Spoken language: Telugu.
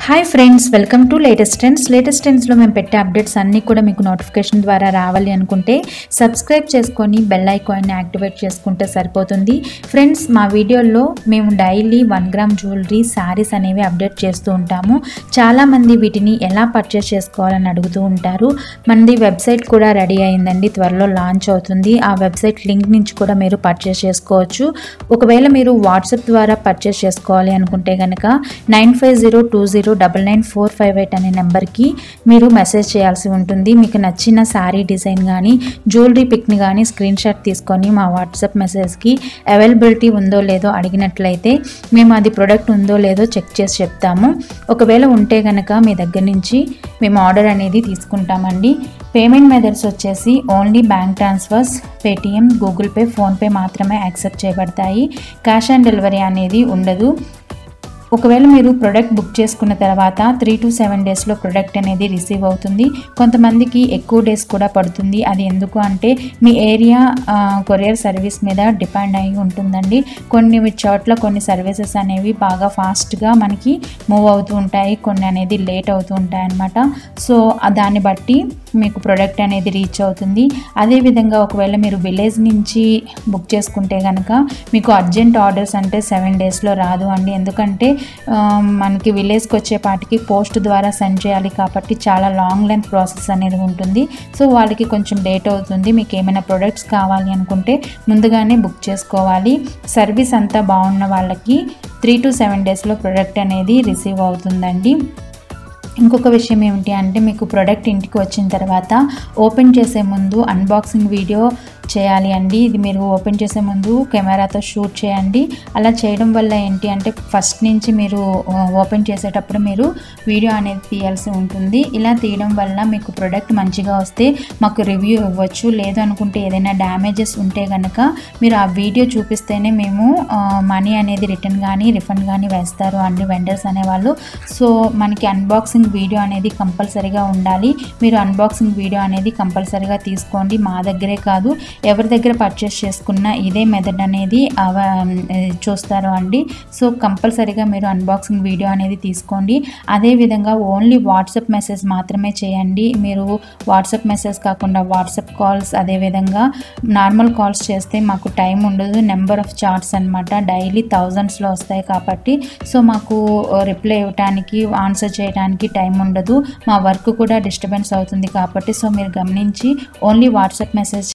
hi friends welcome to latest trends latest ట్రెండ్స్లో మేము పెట్టే అప్డేట్స్ అన్నీ కూడా మీకు నోటిఫికేషన్ ద్వారా రావాలి అనుకుంటే సబ్స్క్రైబ్ చేసుకొని బెల్ ఐకాన్ని యాక్టివేట్ చేసుకుంటే సరిపోతుంది ఫ్రెండ్స్ మా వీడియోల్లో మేము daily one gram jewellery sarees అనేవి అప్డేట్ చేస్తూ ఉంటాము చాలామంది వీటిని ఎలా పర్చేస్ చేసుకోవాలని అడుగుతూ ఉంటారు మనది వెబ్సైట్ కూడా రెడీ అయిందండి త్వరలో లాంచ్ అవుతుంది ఆ వెబ్సైట్ లింక్ నుంచి కూడా మీరు పర్చేస్ చేసుకోవచ్చు ఒకవేళ మీరు వాట్సాప్ ద్వారా పర్చేస్ చేసుకోవాలి అనుకుంటే కనుక nine five zero two zero double nine four five eight అనే నెంబర్కి మీరు మెసేజ్ చేయాల్సి ఉంటుంది మీకు నచ్చిన శారీ డిజైన్ కానీ జ్యువెలరీ పిక్ని కానీ స్క్రీన్ షాట్ తీసుకొని మా వాట్సాప్ మెసేజ్కి అవైలబిలిటీ ఉందో లేదో అడిగినట్లయితే మేము అది ప్రొడక్ట్ ఉందో లేదో చెక్ చేసి చెప్తాము ఒకవేళ ఉంటే కనుక మీ దగ్గర నుంచి మేము ఆర్డర్ అనేది తీసుకుంటామండి పేమెంట్ మెథడ్స్ వచ్చేసి only bank transfers Paytm Google pay PhonePe మాత్రమే యాక్సెప్ట్ చేయబడతాయి క్యాష్ ఆన్ డెలివరీ అనేది ఉండదు ఒకవేళ మీరు ప్రొడక్ట్ బుక్ చేసుకున్న తర్వాత త్రీ టు సెవెన్ డేస్లో ప్రొడక్ట్ అనేది రిసీవ్ అవుతుంది కొంతమందికి ఎక్కువ డేస్ కూడా పడుతుంది అది ఎందుకు అంటే మీ ఏరియా కొరియర్ సర్వీస్ మీద డిపెండ్ అయి ఉంటుందండి కొన్ని చోట్ల కొన్ని సర్వీసెస్ అనేవి బాగా ఫాస్ట్గా మనకి మూవ్ అవుతూ ఉంటాయి కొన్ని అనేది లేట్ అవుతూ ఉంటాయి అన్నమాట సో ఆ దాన్ని బట్టి మీకు ప్రొడక్ట్ అనేది రీచ్ అవుతుంది అదేవిధంగా ఒకవేళ మీరు విలేజ్ నుంచి బుక్ చేసుకుంటే కనుక మీకు అర్జెంట్ ఆర్డర్స్ అంటే సెవెన్ డేస్లో రాదు అండి ఎందుకంటే ఆ, మనకి విలేజ్కి వచ్చేపాటికి పోస్ట్ ద్వారా సెండ్ చేయాలి కాబట్టి చాలా లాంగ్ లెంత్ ప్రాసెస్ అనేది ఉంటుంది సో వాళ్ళకి కొంచెం లేట్ అవుతుంది మీకు ఏమైనా ప్రొడక్ట్స్ కావాలి అనుకుంటే ముందుగానే బుక్ చేసుకోవాలి సర్వీస్ అంతా బాగున్న వాళ్ళకి త్రీ టు సెవెన్ డేస్లో ప్రొడక్ట్ అనేది రిసీవ్ అవుతుందండి ఇంకొక విషయం ఏమిటి అంటే మీకు ప్రోడక్ట్ ఇంటికి వచ్చిన తర్వాత ఓపెన్ చేసే ముందు అన్బాక్సింగ్ వీడియో చేయాలి అండి ఇది మీరు ఓపెన్ చేసే ముందు కెమెరాతో షూట్ చేయండి అలా చేయడం వల్ల ఏంటి అంటే ఫస్ట్ నుంచి మీరు ఓపెన్ చేసేటప్పుడు మీరు వీడియో అనేది తీయాల్సి ఉంటుంది ఇలా తీయడం వల్ల మీకు ప్రోడక్ట్ మంచిగా వస్తే మాకు రివ్యూ ఇవ్వచ్చు లేదు అనుకుంటే ఏదైనా డ్యామేజెస్ ఉంటే కనుక మీరు ఆ వీడియో చూపిస్తేనే మేము మనీ అనేది రిటర్న్ కానీ రిఫండ్ కానీ వేస్తారు అండి వెండర్స్ అనేవాళ్ళు సో మనకి అన్బాక్సింగ్ వీడియో అనేది కంపల్సరీగా ఉండాలి మీరు అన్బాక్సింగ్ వీడియో అనేది కంపల్సరీగా తీసుకోండి మా దగ్గరే కాదు ఎవరి దగ్గర పర్చేస్ చేసుకున్నా ఇదే మెథడ్ అనేది అవ చూస్తారు అండి సో కంపల్సరీగా మీరు అన్బాక్సింగ్ వీడియో అనేది తీసుకోండి అదేవిధంగా ఓన్లీ వాట్సాప్ మెసేజ్ మాత్రమే చేయండి మీరు వాట్సాప్ మెసేజ్ కాకుండా వాట్సాప్ కాల్స్ అదేవిధంగా నార్మల్ కాల్స్ చేస్తే మాకు టైం ఉండదు నెంబర్ ఆఫ్ చార్ట్స్ అనమాట డైలీ థౌజండ్స్లో వస్తాయి కాబట్టి సో మాకు రిప్లై ఇవ్వడానికి ఆన్సర్ చేయడానికి టైం ఉండదు మా వర్క్ కూడా డిస్టర్బెన్స్ అవుతుంది కాబట్టి సో మీరు గమనించి ఓన్లీ వాట్సాప్ మెసేజ్